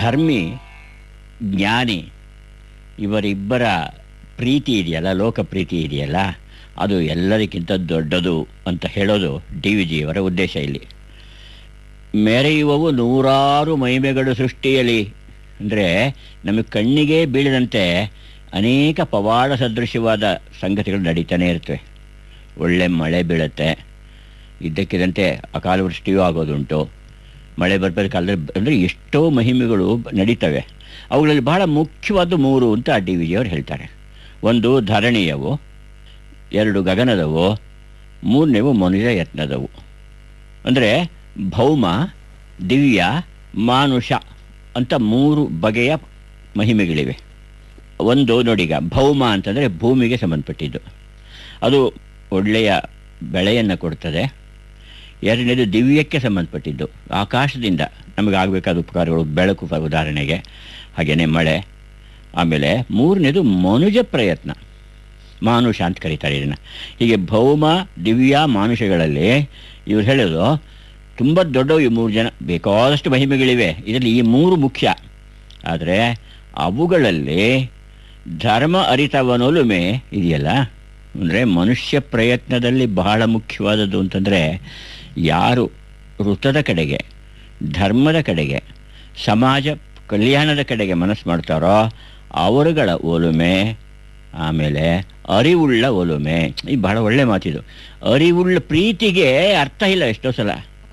ಧರ್ಮಿ ಜ್ಞಾನಿ ಇವರಿಬ್ಬರ ಪ್ರೀತಿ ಇದೆಯಲ್ಲ ಲೋಕ ಪ್ರೀತಿ ಇದೆಯಲ್ಲ ಅದು ಎಲ್ಲದಕ್ಕಿಂತ ದೊಡ್ಡದು ಅಂತ ಹೇಳೋದು ಡಿ ವಿ ಜಿಯವರ ಉದ್ದೇಶ ಇಲ್ಲಿ ಮೆರೆಯುವವು ನೂರಾರು ಮಹಿಮೆಗಳು ಸೃಷ್ಟಿಯಲ್ಲಿ ಅಂದರೆ ನಮಗೆ ಕಣ್ಣಿಗೆ ಬೀಳದಂತೆ ಅನೇಕ ಪವಾಡ ಸದೃಶ್ಯವಾದ ಸಂಗತಿಗಳು ನಡೀತಾನೆ ಇರ್ತವೆ ಒಳ್ಳೆ ಮಳೆ ಬೀಳುತ್ತೆ ಇದ್ದಕ್ಕಿದ್ದಂತೆ ಅಕಾಲ ವೃಷ್ಟಿಯೂ ಆಗೋದುಂಟು ಮಳೆ ಬರ್ಬೇಕು ಕಾಲದಲ್ಲಿ ಅಂದರೆ ಎಷ್ಟೋ ಮಹಿಮೆಗಳು ನಡೀತವೆ ಅವುಗಳಲ್ಲಿ ಬಹಳ ಮುಖ್ಯವಾದ ಮೂರು ಅಂತ ಡಿ ವಿ ಜಿಯವರು ಹೇಳ್ತಾರೆ ಒಂದು ಧರಣಿಯವು ಎರಡು ಗಗನದವು ಮೂರನೇವು ಮನುಜ ಯತ್ನದವು ಅಂದರೆ ಭೌಮ ದಿವ್ಯ ಮಾನುಷ ಅಂತ ಮೂರು ಬಗೆಯ ಮಹಿಮೆಗಳಿವೆ ಒಂದು ನೋಡೀಗ ಭೌಮ ಅಂತಂದರೆ ಭೂಮಿಗೆ ಸಂಬಂಧಪಟ್ಟಿದ್ದು ಅದು ಒಳ್ಳೆಯ ಬೆಳೆಯನ್ನು ಕೊಡ್ತದೆ ಎರಡನೇದು ದಿವ್ಯಕ್ಕೆ ಸಂಬಂಧಪಟ್ಟಿದ್ದು ಆಕಾಶದಿಂದ ನಮಗೆ ಆಗಬೇಕಾದ ಉಪಕಾರಗಳು ಬೆಳಕು ಪ- ಉದಾಹರಣೆಗೆ ಹಾಗೆಯೇ ಮಳೆ ಆಮೇಲೆ ಮೂರನೇದು ಮನುಜ ಪ್ರಯತ್ನ ಮಾನುಷ ಅಂತ ಕರೀತಾರೆ ಇದನ್ನು ಹೀಗೆ ಭೌಮ ದಿವ್ಯ ಮಾನುಷಗಳಲ್ಲಿ ಇವ್ರು ಹೇಳೋದು ತುಂಬ ದೊಡ್ಡವು ಈ ಮೂರು ಜನ ಬೇಕಾದಷ್ಟು ಮಹಿಮೆಗಳಿವೆ ಇದರಲ್ಲಿ ಈ ಮೂರು ಮುಖ್ಯ ಆದರೆ ಅವುಗಳಲ್ಲಿ ಧರ್ಮ ಅರಿತವನೊಲುಮೆ ಇದೆಯಲ್ಲ ಅಂದರೆ ಮನುಷ್ಯ ಪ್ರಯತ್ನದಲ್ಲಿ ಬಹಳ ಮುಖ್ಯವಾದದ್ದು ಅಂತಂದರೆ ಯಾರು ವೃತ್ತದ ಕಡೆಗೆ ಧರ್ಮದ ಕಡೆಗೆ ಸಮಾಜ ಕಲ್ಯಾಣದ ಕಡೆಗೆ ಮನಸ್ಸು ಮಾಡ್ತಾರೋ ಅವರುಗಳ ಒಲುಮೆ ಆಮೇಲೆ ಅರಿವುಳ್ಳ ಒಲುಮೆ ಈ ಬಹಳ ಒಳ್ಳೆ ಮಾತಿದು ಅರಿವುಳ್ಳ ಪ್ರೀತಿಗೆ ಅರ್ಥ ಇಲ್ಲ ಎಷ್ಟೋ ಸಲ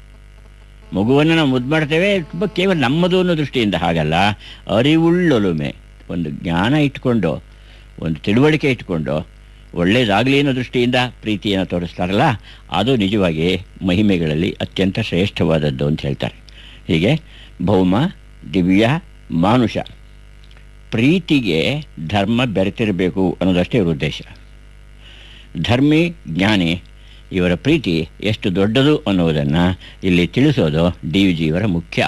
ಮಗುವನ್ನು ನಾವು ಮುದ್ದು ಮಾಡ್ತೇವೆ ತುಂಬ ಕೇವಲ ನಮ್ಮದು ಅನ್ನೋ ದೃಷ್ಟಿಯಿಂದ ಹಾಗಲ್ಲ ಅರಿವುಳ್ಳೊಲುಮೆ ಒಂದು ಜ್ಞಾನ ಇಟ್ಕೊಂಡು ಒಂದು ತಿಳುವಳಿಕೆ ಇಟ್ಕೊಂಡು ಒಳ್ಳೆಯದಾಗಲಿ ಅನ್ನೋ ದೃಷ್ಟಿಯಿಂದ ಪ್ರೀತಿಯನ್ನು ತೋರಿಸ್ತಾರಲ್ಲ ಅದು ನಿಜವಾಗಿ ಮಹಿಮೆಗಳಲ್ಲಿ ಅತ್ಯಂತ ಶ್ರೇಷ್ಠವಾದದ್ದು ಅಂತ ಹೇಳ್ತಾರೆ ಹೀಗೆ ಭೌಮ ದಿವ್ಯ ಮಾನುಷ ಪ್ರೀತಿಗೆ ಧರ್ಮ ಬೆರೆತಿರಬೇಕು ಅನ್ನೋದಷ್ಟೇ ಇವ್ರ ಉದ್ದೇಶ ಧರ್ಮಿ ಜ್ಞಾನಿ ಇವರ ಪ್ರೀತಿ ಎಷ್ಟು ದೊಡ್ಡದು ಅನ್ನುವುದನ್ನು ಇಲ್ಲಿ ತಿಳಿಸೋದು ಡಿ ವಿ ಜಿಯವರ ಮುಖ್ಯ